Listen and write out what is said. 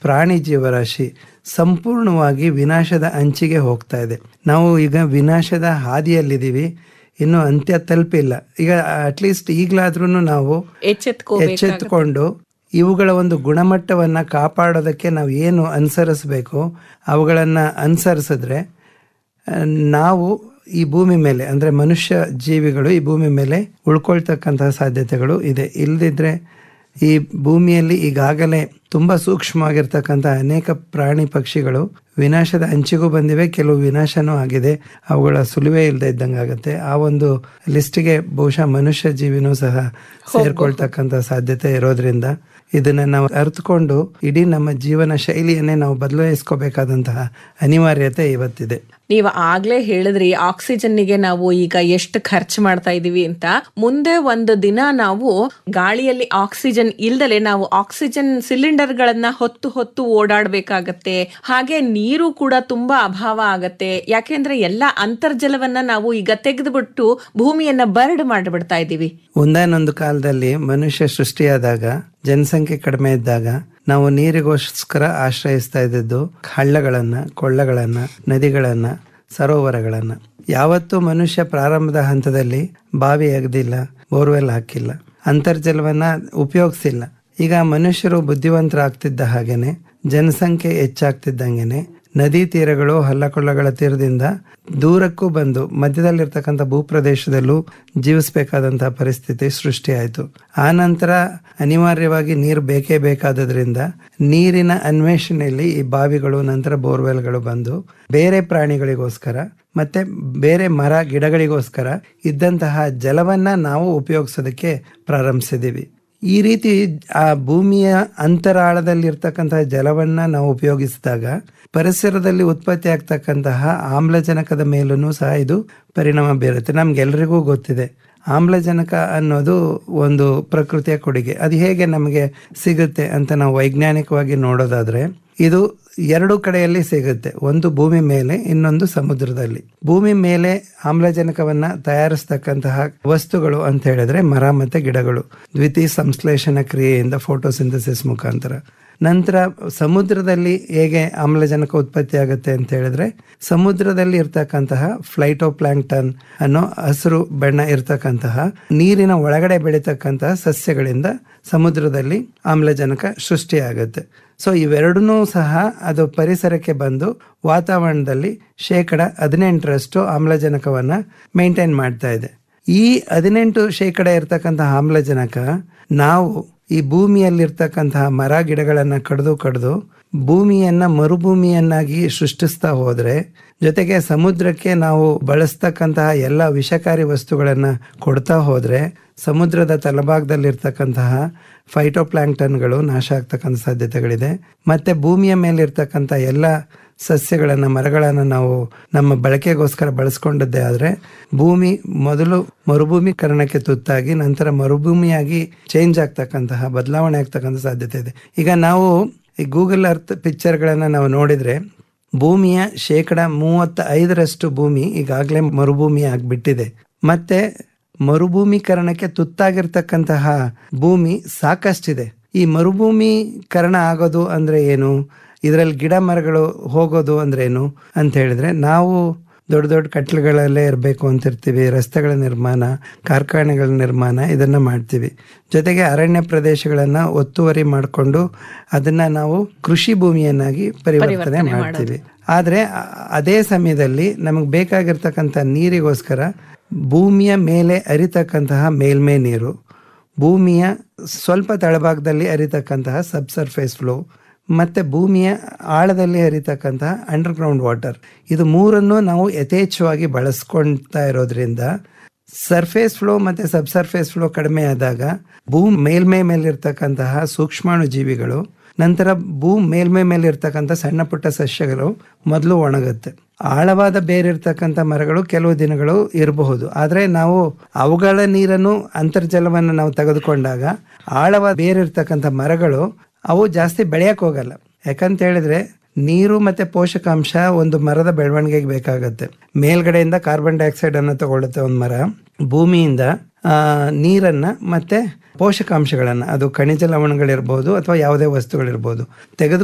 ಪ್ರಾಣಿ ಜೀವರಾಶಿ ಸಂಪೂರ್ಣವಾಗಿ ವಿನಾಶದ ಅಂಚಿಗೆ ಹೋಗ್ತಾ ಇದೆ ನಾವು ಈಗ ವಿನಾಶದ ಹಾದಿಯಲ್ಲಿದ್ದೀವಿ ಇನ್ನು ಅಂತ್ಯ ತಲುಪಿಲ್ಲ ಈಗ ಅಟ್ಲೀಸ್ಟ್ ಈಗಲಾದ್ರೂ ನಾವು ಎಚ್ಚೆತ್ಕೋಬೇಕು ಎಚ್ಚೆತ್ತುಕೊಂಡು ಇವುಗಳ ಒಂದು ಗುಣಮಟ್ಟವನ್ನು ಕಾಪಾಡೋದಕ್ಕೆ ನಾವು ಏನು ಅನುಸರಿಸಬೇಕು ಅವುಗಳನ್ನು ಅನುಸರಿಸಿದ್ರೆ ಆ, ನಾವು ಈ ಭೂಮಿ ಮೇಲೆ ಅಂದರೆ ಮನುಷ್ಯ ಜೀವಿಗಳು ಈ ಭೂಮಿ ಮೇಲೆ ಉಳ್ಕೊಳ್ತಕ್ಕಂತಹ ಸಾಧ್ಯತೆಗಳು ಇದೆ ಇಲ್ಲದಿದ್ದರೆ ಈ ಭೂಮಿಯಲ್ಲಿ ಈಗಾಗಲೇ ತುಂಬ ಸೂಕ್ಷ್ಮವಾಗಿರ್ತಕ್ಕಂಥ ಅನೇಕ ಪ್ರಾಣಿ ಪಕ್ಷಿಗಳು ವಿನಾಶದ ಅಂಚಿಗೂ ಬಂದಿವೆ ಕೆಲವು ವಿನಾಶನೂ ಆಗಿದೆ ಅವುಗಳ ಸುಳಿವೇ ಇಲ್ಲದೆ ಇದ್ದಂಗೆ ಆಗುತ್ತೆ ಆ ಒಂದು ಲಿಸ್ಟಿಗೆ ಬಹುಶಃ ಮನುಷ್ಯ ಜೀವಿನೂ ಸಹ ಸೇರ್ಕೊಳ್ತಕ್ಕಂಥ ಸಾಧ್ಯತೆ ಇರೋದ್ರಿಂದ ಇದನ್ನ ನಾವು ಅರ್ಥಕೊಂಡು ಇಡೀ ನಮ್ಮ ಜೀವನ ಶೈಲಿಯನ್ನೇ ನಾವು ಬದಲಾಯಿಸ್ಕೋಬೇಕಾದಂತಹ ಅನಿವಾರ್ಯತೆ ಇವತ್ತಿದೆ ನೀವು ಆಗ್ಲೇ ಹೇಳಿದ್ರಿ ಆಕ್ಸಿಜನ್ನಿಗೆ ನಾವು ಈಗ ಎಷ್ಟು ಖರ್ಚು ಮಾಡ್ತಾ ಇದೀವಿ ಅಂತ ಮುಂದೆ ಒಂದು ದಿನ ನಾವು ಗಾಳಿಯಲ್ಲಿ ಆಕ್ಸಿಜನ್ ಇಲ್ದಲೆ ನಾವು ಆಕ್ಸಿಜನ್ ಸಿಲಿಂಡರ್ ಗಳನ್ನ ಹೊತ್ತು ಹೊತ್ತು ಓಡಾಡ್ಬೇಕಾಗತ್ತೆ ಹಾಗೆ ನೀರು ಕೂಡ ತುಂಬಾ ಅಭಾವ ಆಗತ್ತೆ ಯಾಕೆಂದ್ರೆ ಎಲ್ಲ ಅಂತರ್ಜಲವನ್ನ ನಾವು ಈಗ ತೆಗೆದುಬಿಟ್ಟು ಭೂಮಿಯನ್ನ ಬರಡು ಮಾಡಿಬಿಡ್ತಾ ಇದೀವಿ ಒಂದಾನೊಂದು ಕಾಲದಲ್ಲಿ ಮನುಷ್ಯ ಸೃಷ್ಟಿಯಾದಾಗ ಜನಸಂಖ್ಯೆ ಕಡಿಮೆ ಇದ್ದಾಗ ನಾವು ನೀರಿಗೋಸ್ಕರ ಆಶ್ರಯಿಸ್ತಾ ಇದ್ದದ್ದು ಹಳ್ಳಗಳನ್ನ ಕೊಳ್ಳಗಳನ್ನ ನದಿಗಳನ್ನ ಸರೋವರಗಳನ್ನ ಯಾವತ್ತೂ ಮನುಷ್ಯ ಪ್ರಾರಂಭದ ಹಂತದಲ್ಲಿ ಬಾವಿ ಅಗದಿಲ್ಲ ಬೋರ್ವೆಲ್ ಹಾಕಿಲ್ಲ ಅಂತರ್ಜಲವನ್ನ ಉಪಯೋಗಿಸಿಲ್ಲ ಈಗ ಮನುಷ್ಯರು ಬುದ್ಧಿವಂತರಾಗ್ತಿದ್ದ ಹಾಗೇನೆ ಜನಸಂಖ್ಯೆ ಹೆಚ್ಚಾಗ್ತಿದ್ದಂಗೆನೆ ನದಿ ತೀರಗಳು ಹಳ್ಳಕೊಳ್ಳಗಳ ತೀರದಿಂದ ದೂರಕ್ಕೂ ಬಂದು ಮಧ್ಯದಲ್ಲಿರ್ತಕ್ಕಂಥ ಭೂಪ್ರದೇಶದಲ್ಲೂ ಜೀವಿಸಬೇಕಾದಂತಹ ಪರಿಸ್ಥಿತಿ ಸೃಷ್ಟಿಯಾಯಿತು ಆ ನಂತರ ಅನಿವಾರ್ಯವಾಗಿ ನೀರು ಬೇಕೇ ಬೇಕಾದದ್ರಿಂದ ನೀರಿನ ಅನ್ವೇಷಣೆಯಲ್ಲಿ ಈ ಬಾವಿಗಳು ನಂತರ ಬೋರ್ವೆಲ್ಗಳು ಬಂದು ಬೇರೆ ಪ್ರಾಣಿಗಳಿಗೋಸ್ಕರ ಮತ್ತೆ ಬೇರೆ ಮರ ಗಿಡಗಳಿಗೋಸ್ಕರ ಇದ್ದಂತಹ ಜಲವನ್ನ ನಾವು ಉಪಯೋಗಿಸೋದಕ್ಕೆ ಪ್ರಾರಂಭಿಸಿದೀವಿ ಈ ರೀತಿ ಆ ಭೂಮಿಯ ಅಂತರಾಳದಲ್ಲಿರ್ತಕ್ಕಂತಹ ಜಲವನ್ನ ನಾವು ಉಪಯೋಗಿಸಿದಾಗ ಪರಿಸರದಲ್ಲಿ ಉತ್ಪತ್ತಿ ಆಗ್ತಕ್ಕಂತಹ ಆಮ್ಲಜನಕದ ಮೇಲೂ ಸಹ ಇದು ಪರಿಣಾಮ ಬೀರುತ್ತೆ ನಮ್ಗೆಲ್ರಿಗೂ ಗೊತ್ತಿದೆ ಆಮ್ಲಜನಕ ಅನ್ನೋದು ಒಂದು ಪ್ರಕೃತಿಯ ಕೊಡುಗೆ ಅದು ಹೇಗೆ ನಮಗೆ ಸಿಗುತ್ತೆ ಅಂತ ನಾವು ವೈಜ್ಞಾನಿಕವಾಗಿ ನೋಡೋದಾದ್ರೆ ಇದು ಎರಡು ಕಡೆಯಲ್ಲಿ ಸಿಗುತ್ತೆ ಒಂದು ಭೂಮಿ ಮೇಲೆ ಇನ್ನೊಂದು ಸಮುದ್ರದಲ್ಲಿ ಭೂಮಿ ಮೇಲೆ ಆಮ್ಲಜನಕವನ್ನ ತಯಾರಿಸ್ತಕ್ಕಂತಹ ವಸ್ತುಗಳು ಅಂತ ಹೇಳಿದ್ರೆ ಮರ ಮತ್ತೆ ಗಿಡಗಳು ದ್ವಿತೀಯ ಸಂಶ್ಲೇಷಣ ಕ್ರಿಯೆಯಿಂದ ಫೋಟೋಸಿಂಥಸಿಸ್ ಮುಖಾಂತರ ನಂತರ ಸಮುದ್ರದಲ್ಲಿ ಹೇಗೆ ಆಮ್ಲಜನಕ ಉತ್ಪತ್ತಿ ಆಗುತ್ತೆ ಅಂತ ಹೇಳಿದ್ರೆ ಸಮುದ್ರದಲ್ಲಿ ಇರ್ತಕ್ಕಂತಹ ಫ್ಲೈಟೋಪ್ಲಾಂಕ್ಟನ್ ಅನ್ನೋ ಹಸಿರು ಬಣ್ಣ ಇರ್ತಕ್ಕಂತಹ ನೀರಿನ ಒಳಗಡೆ ಬೆಳೀತಕ್ಕಂತಹ ಸಸ್ಯಗಳಿಂದ ಸಮುದ್ರದಲ್ಲಿ ಆಮ್ಲಜನಕ ಸೃಷ್ಟಿಯಾಗುತ್ತೆ ಸೊ ಇವೆರಡನ್ನೂ ಸಹ ಅದು ಪರಿಸರಕ್ಕೆ ಬಂದು ವಾತಾವರಣದಲ್ಲಿ ಶೇಕಡ ಹದಿನೆಂಟರಷ್ಟು ಆಮ್ಲಜನಕವನ್ನ ಮೇಂಟೈನ್ ಮಾಡ್ತಾ ಇದೆ ಈ ಹದಿನೆಂಟು ಶೇಕಡ ಇರ್ತಕ್ಕಂತಹ ಆಮ್ಲಜನಕ ನಾವು ಈ ಭೂಮಿಯಲ್ಲಿರ್ತಕ್ಕಂತಹ ಮರ ಗಿಡಗಳನ್ನ ಕಡಿದು ಕಡಿದು ಭೂಮಿಯನ್ನ ಮರುಭೂಮಿಯನ್ನಾಗಿ ಸೃಷ್ಟಿಸ್ತಾ ಹೋದ್ರೆ ಜೊತೆಗೆ ಸಮುದ್ರಕ್ಕೆ ನಾವು ಬಳಸ್ತಕ್ಕಂತಹ ಎಲ್ಲ ವಿಷಕಾರಿ ವಸ್ತುಗಳನ್ನ ಕೊಡ್ತಾ ಹೋದ್ರೆ ಸಮುದ್ರದ ತಳಭಾಗದಲ್ಲಿರ್ತಕ್ಕಂತಹ ಫೈಟೋಪ್ಲಾಂಕ್ಟನ್ಗಳು ನಾಶ ಆಗ್ತಕ್ಕಂಥ ಸಾಧ್ಯತೆಗಳಿದೆ ಮತ್ತೆ ಭೂಮಿಯ ಮೇಲಿರ್ತಕ್ಕಂಥ ಎಲ್ಲ ಸಸ್ಯಗಳನ್ನು ಮರಗಳನ್ನು ನಾವು ನಮ್ಮ ಬಳಕೆಗೋಸ್ಕರ ಬಳಸ್ಕೊಂಡದ್ದೇ ಆದರೆ ಭೂಮಿ ಮೊದಲು ಮರುಭೂಮೀಕರಣಕ್ಕೆ ತುತ್ತಾಗಿ ನಂತರ ಮರುಭೂಮಿಯಾಗಿ ಚೇಂಜ್ ಆಗ್ತಕ್ಕಂತಹ ಬದಲಾವಣೆ ಆಗ್ತಕ್ಕಂಥ ಸಾಧ್ಯತೆ ಇದೆ ಈಗ ನಾವು ಈ ಗೂಗಲ್ ಅರ್ತ್ ಪಿಕ್ಚರ್ಗಳನ್ನು ನಾವು ನೋಡಿದ್ರೆ ಭೂಮಿಯ ಶೇಕಡ ಮೂವತ್ತ ಐದರಷ್ಟು ಭೂಮಿ ಈಗಾಗಲೇ ಮರುಭೂಮಿ ಆಗಿಬಿಟ್ಟಿದೆ ಮತ್ತೆ ಮರುಭೂಮೀಕರಣಕ್ಕೆ ತುತ್ತಾಗಿರ್ತಕ್ಕಂತಹ ಭೂಮಿ ಸಾಕಷ್ಟಿದೆ ಈ ಮರುಭೂಮೀಕರಣ ಆಗೋದು ಅಂದ್ರೆ ಏನು ಇದರಲ್ಲಿ ಗಿಡ ಮರಗಳು ಹೋಗೋದು ಅಂದ್ರೆ ಏನು ಅಂತ ಹೇಳಿದ್ರೆ ನಾವು ದೊಡ್ಡ ದೊಡ್ಡ ಕಟ್ಲುಗಳಲ್ಲೇ ಇರಬೇಕು ಅಂತಿರ್ತೀವಿ ರಸ್ತೆಗಳ ನಿರ್ಮಾಣ ಕಾರ್ಖಾನೆಗಳ ನಿರ್ಮಾಣ ಇದನ್ನ ಮಾಡ್ತೀವಿ ಜೊತೆಗೆ ಅರಣ್ಯ ಪ್ರದೇಶಗಳನ್ನ ಒತ್ತುವರಿ ಮಾಡಿಕೊಂಡು ಅದನ್ನ ನಾವು ಕೃಷಿ ಭೂಮಿಯನ್ನಾಗಿ ಪರಿವರ್ತನೆ ಮಾಡ್ತೀವಿ ಆದ್ರೆ ಅ- ಅದೇ ಸಮಯದಲ್ಲಿ ನಮಗೆ ಬೇಕಾಗಿರ್ತಕ್ಕಂಥ ನೀರಿಗೋಸ್ಕರ ಭೂಮಿಯ ಮೇಲೆ ಅರಿತಕ್ಕಂತಹ ಮೇಲ್ಮೈ ನೀರು ಭೂಮಿಯ ಸ್ವಲ್ಪ ತಳಭಾಗದಲ್ಲಿ ಹರಿತಕ್ಕಂತಹ ಸಬ್ಸರ್ಫೇಸ್ ಫ್ಲೋ ಮತ್ತೆ ಭೂಮಿಯ ಆಳದಲ್ಲಿ ಹರಿತಕ್ಕಂತಹ ಅಂಡರ್ಗ್ರೌಂಡ್ ವಾಟರ್ ಇದು ಮೂರನ್ನು ನಾವು ಯಥೇಚ್ಛವಾಗಿ ಬಳಸ್ಕೊಳ್ತಾ ಇರೋದ್ರಿಂದ ಸರ್ಫೇಸ್ ಫ್ಲೋ ಮತ್ತೆ ಸಬ್ಸರ್ಫೇಸ್ ಫ್ಲೋ ಕಡಿಮೆ ಆದಾಗ ಭೂ ಮೇಲ್ಮೈ ಮೇಲಿರ್ತಕ್ಕಂತಹ ಸೂಕ್ಷ್ಮಾಣು ಜೀವಿಗಳು ನಂತರ ಭೂ ಮೇಲ್ಮೈ ಮೇಲೆ ಇರ್ತಕ್ಕಂಥ ಸಣ್ಣ ಪುಟ್ಟ ಸಸ್ಯಗಳು ಮೊದಲು ಒಣಗುತ್ತೆ ಆಳವಾದ ಬೇರಿರ್ತಕ್ಕಂಥ ಮರಗಳು ಕೆಲವು ದಿನಗಳು ಇರಬಹುದು ಆದರೆ ನಾವು ಅವುಗಳ ನೀರನ್ನು ಅಂತರ್ಜಲವನ್ನು ನಾವು ತೆಗೆದುಕೊಂಡಾಗ ಆಳವಾದ ಬೇರಿರ್ತಕ್ಕಂಥ ಮರಗಳು ಅವು ಜಾಸ್ತಿ ಬೆಳೆಯಕ್ಕೆ ಹೋಗಲ್ಲ ಯಾಕಂತ ಹೇಳಿದ್ರೆ ನೀರು ಮತ್ತೆ ಪೋಷಕಾಂಶ ಒಂದು ಮರದ ಬೆಳವಣಿಗೆಗೆ ಬೇಕಾಗತ್ತೆ ಮೇಲ್ಗಡೆಯಿಂದ ಕಾರ್ಬನ್ ಡೈಆಕ್ಸೈಡ್ ಅನ್ನು ತಗೊಳುತ್ತೆ ಒಂದು ಮರ ಭೂಮಿಯಿಂದ ಆ, ನೀರನ್ನ ಮತ್ತೆ ಪೋಷಕಾಂಶಗಳನ್ನ ಅದು ಖನಿಜ ಲವಣಗಳಿರ್ಬೋದು ಅಥವಾ ಯಾವುದೇ ವಸ್ತುಗಳಿರ್ಬೋದು ತೆಗೆದು